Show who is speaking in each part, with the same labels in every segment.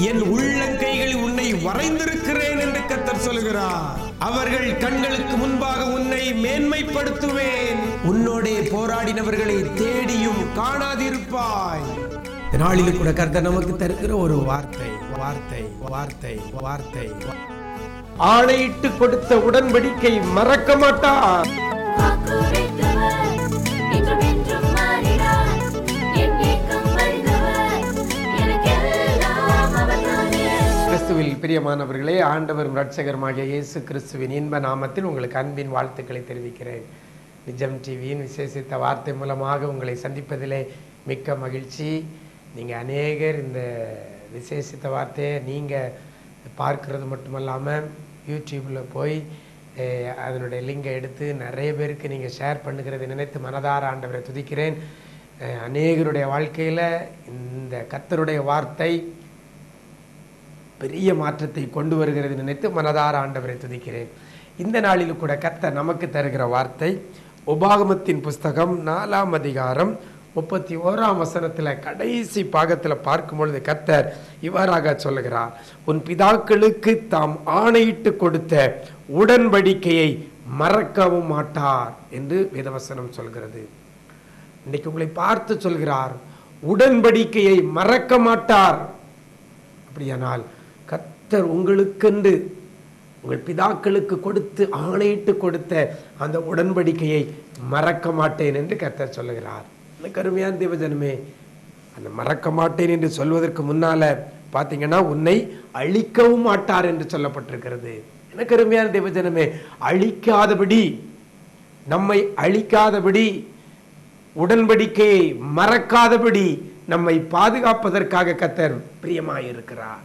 Speaker 1: என் உள்ளங்கைகளில் உன்னை வரைந்திருக்கிறேன் என்று கத்தர் சொல்கிறார் அவர்கள் கண்களுக்கு முன்பாக உன்னை மேன்மைப்படுத்துவேன் உன்னோடே போராடினவர்களை தேடியும் காணாதிருப்பாய் இந்த நாளில் கூட கர்த்தர் நமக்கு தருகிற ஒரு வார்த்தை வார்த்தை வார்த்தை வார்த்தை ஆணையிட்டு கொடுத்த உடன்படிக்கை மறக்க மாட்டார்
Speaker 2: வாக்குரைத்தவர், இன்றும் என்றும் மாறினார். என் ஏக்கம் அறிந்தவர், எனக்கெல்லாம் அவர்தானே.
Speaker 1: கிறிஸ்துவில் பிரியமானவர்களே ஆண்டவரும் ரட்சகருமாகிய இயேசு கிறிஸ்துவின் இன்ப நாமத்தில் உங்களுக்கு அன்பின் வாழ்த்துக்களை தெரிவிக்கிறேன் நிஜம் டிவியின் விசேஷித்த வார்த்தை மூலமாக உங்களை சந்திப்பதிலே மிக்க மகிழ்ச்சி நீங்கள் அநேகர் இந்த விசேஷித்த வார்த்தையை நீங்கள் பார்க்கிறது மட்டுமல்லாமல் யூடியூப்பில் போய் அஹ், அதனுடைய லிங்கை எடுத்து நிறைய பேருக்கு நீங்கள் ஷேர் பண்ணுகிறதை நினைத்து மனதார ஆண்டவரை துதிக்கிறேன் அஹ், அநேகருடைய வாழ்க்கையில் இந்த கத்தருடைய வார்த்தை பெரிய மாற்றத்தை கொண்டு வருகிறது நினைத்து மனதார ஆண்டவரை துதிக்கிறேன் இந்த நாளில் கூட கர்த்தர் நமக்கு தருகிற வார்த்தை உபாகமத்தின் புஸ்தகம் நாலாம் அதிகாரம் முப்பத்தி ஓராம் வசனத்தில் கடைசி பாகத்தில் பார்க்கும் பொழுது கர்த்தர் இவ்வாறாக சொல்லுகிறார் உன் பிதாக்களுக்கு தாம் ஆணையிட்டு கொடுத்த உடன்படிக்கையை மறக்கவும் மாட்டார் என்று வேதவசனம் சொல்கிறது இன்னைக்கு உங்களை பார்த்து சொல்கிறார் உடன்படிக்கையை மறக்க மாட்டார் அப்படியானால் கர்த்தர் உங்களுக்கென்று உங்கள் பிதாக்களுக்கு கொடுத்து ஆணையிட்டு கொடுத்த அந்த உடன்படிக்கையை மறக்க மாட்டேன் என்று கர்த்தர் சொல்லுகிறார் எனக்கு அருமையான தேவஜனமே அந்த மறக்க மாட்டேன் என்று சொல்வதற்கு முன்னால பார்த்தீங்கன்னா உன்னை அழிக்கவும் மாட்டார் என்று சொல்லப்பட்டிருக்கிறது எனக்கு அருமையான தேவஜனமே அழிக்காதபடி நம்மை அழிக்காதபடி உடன்படிக்கையை மறக்காதபடி நம்மை பாதுகாப்பதற்காக கத்தர் பிரியமாயிருக்கிறார்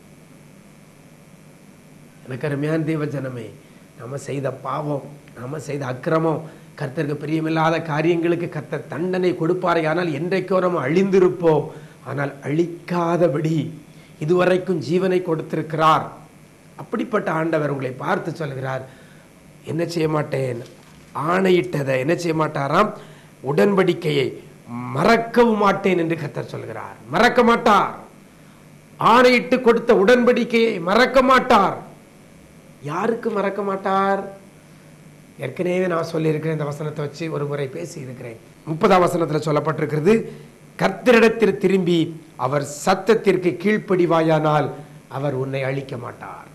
Speaker 1: எனக்கு அருமையான தேவ ஜனமே நாம செய்த பாவம் நாம செய்த அக்கிரமம் கர்த்தருக்கு பிரியமில்லாத காரியங்களுக்கு கர்த்தர் தண்டனை கொடுப்பாரே ஆனால் என்றைக்கோ நம்ம அழிந்திருப்போம் ஆனால் அழிக்காதபடி இதுவரைக்கும் ஜீவனை கொடுத்திருக்கிறார் அப்படிப்பட்ட ஆண்டவர் உங்களை பார்த்து சொல்கிறார் என்ன செய்ய மாட்டேன் ஆணையிட்டதை என்ன செய்ய மாட்டாராம் உடன்படிக்கையை மறக்கவும் மாட்டேன் என்று கர்த்தர் சொல்கிறார் மறக்க மாட்டார் ஆணையிட்டு கொடுத்த உடன்படிக்கையை மறக்க மாட்டார் யாருக்கு மறக்க மாட்டார் ஏற்கனவே நான் சொல்லியிருக்கிறேன் இந்த வசனத்தை வச்சு ஒரு முறை பேசி இருக்கிறேன் முப்பதாம் வசனத்தில் சொல்லப்பட்டிருக்கிறது கர்த்தரிடத்தில் திரும்பி அவர் சத்தத்திற்கு கீழ்ப்படிவாயானால் அவர் உன்னை அழிக்க மாட்டார்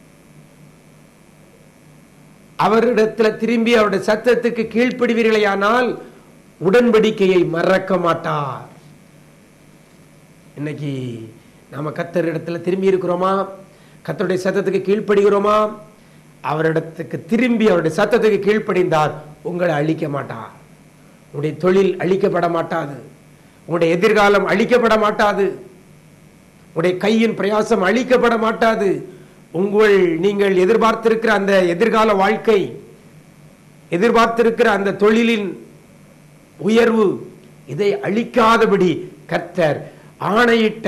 Speaker 1: அவரிடத்தில் திரும்பி அவருடைய சத்தத்துக்கு கீழ்ப்படிவீர்களேயானால் உடன்படிக்கையை மறக்க மாட்டார் இன்னைக்கு நாம கத்தர் இடத்துல திரும்பி இருக்கிறோமா கத்தருடைய சத்தத்துக்கு கீழ்ப்படுகிறோமா அவரிடத்துக்கு திரும்பி அவருடைய சத்தத்துக்கு கீழ்ப்படிந்தார் உங்களை அழிக்க மாட்டார் உங்களுடைய தொழில் அழிக்கப்பட மாட்டாது உங்களுடைய எதிர்காலம் அழிக்கப்பட மாட்டாது உங்களுடைய கையின் பிரயாசம் அழிக்கப்பட மாட்டாது உங்கள் நீங்கள் எதிர்பார்த்திருக்கிற அந்த எதிர்கால வாழ்க்கை எதிர்பார்த்திருக்கிற அந்த தொழிலின் உயர்வு இதை அழிக்காதபடி கர்த்தர் ஆணையிட்ட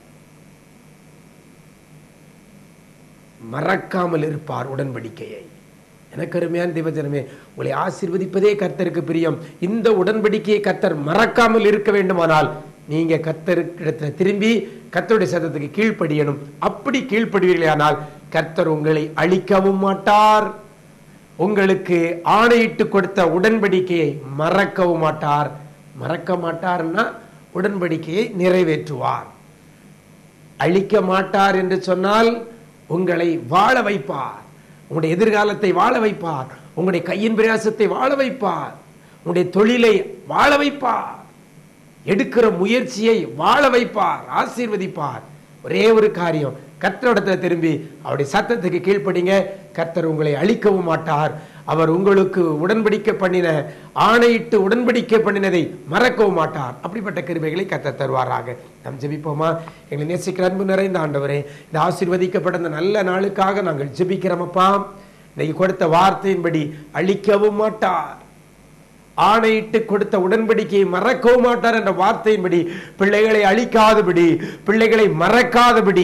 Speaker 1: மறக்காமல் இருப்பார் உடன்படிக்கையை எனக்கு அருமையான தேவஜனமே உங்களை ஆசீர்வதிப்பதே கர்த்தருக்கு பிரியம் இந்த உடன்படிக்கையை கர்த்தர் மறக்காமல் இருக்க வேண்டுமானால் நீங்க கர்த்தருக்கிடத்துல திரும்பி கர்த்தருடைய சத்தத்துக்கு கீழ்ப்படியணும் அப்படி கீழ்ப்படுவீர்களானால் கர்த்தர் உங்களை அழிக்கவும் மாட்டார் உங்களுக்கு ஆணையிட்டு கொடுத்த உடன்படிக்கையை மறக்கவும் மாட்டார் மறக்க மாட்டார்னா உடன்படிக்கையை நிறைவேற்றுவார் அழிக்க மாட்டார் என்று சொன்னால் உங்களை வாழ வைப்பார் உங்களுடைய எதிர்காலத்தை வாழ வைப்பார் உங்களுடைய கையின் பிரயாசத்தை வாழ வைப்பார் உங்களுடைய தொழிலை வாழ வைப்பார் எடுக்கிற முயற்சியை வாழ வைப்பார் ஆசீர்வதிப்பார் ஒரே ஒரு காரியம் கர்த்தரிடத்துல திரும்பி அவருடைய சத்தத்துக்கு கீழ்ப்படிங்க கர்த்தர் உங்களை அழிக்கவும் மாட்டார் அவர் உங்களுக்கு உடன்படிக்கை பண்ணின ஆணையிட்டு உடன்படிக்கை பண்ணினதை மறக்கவும் மாட்டார் அப்படிப்பட்ட கிருபைகளை கர்த்தர் தருவாராக நாம் ஜெபிப்போமா எங்களை நேசிக்கிற அன்பு நிறைந்த ஆண்டவரே இந்த ஆசீர்வதிக்கப்பட்ட இந்த நல்ல நாளுக்காக நாங்கள் ஜெபிக்கிறோமப்பா இன்னைக்கு கொடுத்த வார்த்தையின்படி அழிக்கவும் மாட்டார் ஆணையிட்டு கொடுத்த உடன்படிக்கையை மறக்கவும் மாட்டார் என்ற வார்த்தையின்படி பிள்ளைகளை அழிக்காதபடி பிள்ளைகளை மறக்காதபடி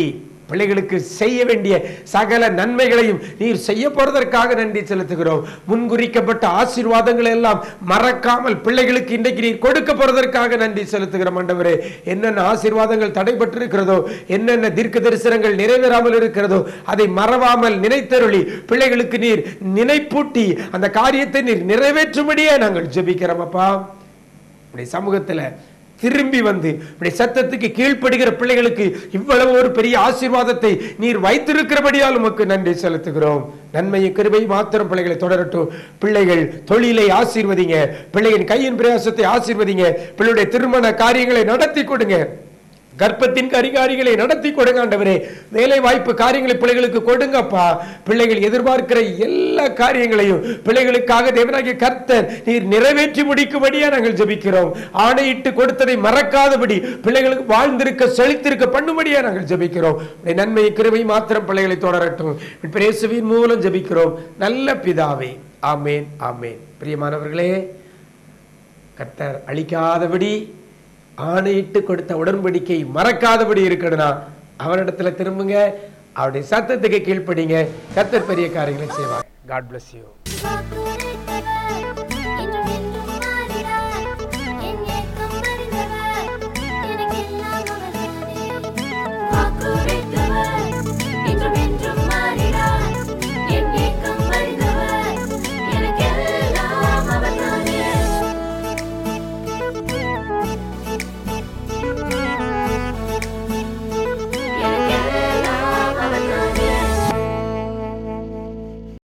Speaker 1: பிள்ளைகளுக்கு செய்ய வேண்டிய சகல நன்மைகளையும் நீர் செய்ய போறதற்காக நன்றி செலுத்துகிறோம் முன்குறிக்கப்பட்ட ஆசீர்வாதங்களை எல்லாம் மறக்காமல் பிள்ளைகளுக்கு இன்றைக்கு நீர் கொடுக்க போறதற்காக நன்றி செலுத்துகிறோம் ஆண்டவரே என்னென்ன ஆசீர்வாதங்கள் தடைபட்டு இருக்கிறதோ என்னென்ன தீர்க்க தரிசனங்கள் நிறைவேறாமல் இருக்கிறதோ அதை மறவாமல் நினைத்தருளி பிள்ளைகளுக்கு நீர் நினைப்பூட்டி அந்த காரியத்தை நீர் நிறைவேற்றும்படியே நாங்கள் ஜெபிக்கிறோம் அப்பா உடைய சமூகத்துல திரும்பி வந்து உடைய சத்தத்துக்கு கீழ்ப்படுகிற பிள்ளைகளுக்கு இவ்வளவு ஒரு பெரிய ஆசீர்வாதத்தை நீர் வைத்திருக்கிறபடியால் உமக்கு நன்றி செலுத்துகிறோம் நன்மையை கிருபை மாத்திரம் பிள்ளைகளை தொடரட்டும் பிள்ளைகள் தொழிலை ஆசீர்வதிங்க பிள்ளைகளின் கையின் பிரயாசத்தை ஆசீர்வதிங்க பிள்ளையுடைய திருமண காரியங்களை நடத்தி கொடுங்க கர்ப்பத்தின் கரிகாரிகளை நடத்தி கொடுங்க ஆண்டவரே வேலை வாய்ப்பு காரியங்களை பிள்ளைகளுக்கு கொடுங்கப்பா பிள்ளைகள் எதிர்பார்க்கிற எல்லா காரியங்களையும் பிள்ளைகளுக்காக தேவனாகிய கர்த்தர் நீர் நிறைவேற்றி முடிக்கும்படியா நாங்கள் ஜெபிக்கிறோம் ஆணையிட்டு கொடுத்ததை மறக்காதபடி பிள்ளைகளுக்கு வாழ்ந்திருக்க செழித்திருக்க பண்ணும்படியா நாங்கள் ஜெபிக்கிறோம் உடைய நன்மை கிருபை மாத்திரம் பிள்ளைகளை தொடரட்டும் பிரேசுவின் மூலம் ஜெபிக்கிறோம் நல்ல பிதாவே ஆமேன் ஆமேன் பிரியமானவர்களே கர்த்தர் அழிக்காதபடி ஆணையிட்டு கொடுத்த உடன்படிக்கை மறக்காதபடி இருக்கணும்னா அவனிடத்துல திரும்புங்க அவருடைய சத்தத்துக்கு கீழ்ப்படிங்க கர்த்தர் பெரிய காரியங்களை செய்வார் காட் bless you